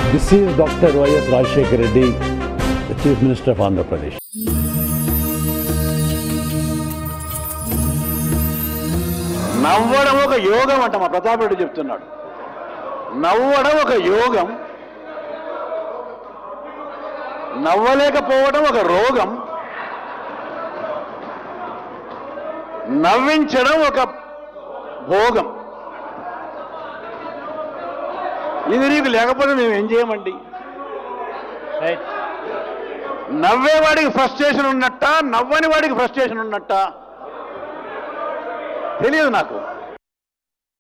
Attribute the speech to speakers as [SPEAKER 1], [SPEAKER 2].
[SPEAKER 1] This is Dr. Y.S. Rajshekar Reddy, the Chief Minister of Andhra Pradesh.
[SPEAKER 2] నవ్వడం ఒక యోగం అంట మా ప్రతాప్ రెడ్డి చెప్తున్నాడు నవ్వడం ఒక యోగం నవ్వలేకపోవడం ఒక రోగం నవ్వించడం ఒక భోగం ఇది నీకు లేకపోతే మేము ఏం చేయమండి నవ్వేవాడికి ఫ్రస్ట్రేషన్ ఉన్నట్ట నవ్వని వాడికి ఫ్రస్ట్రేషన్ ఉన్నట్ట తెలియదు నాకు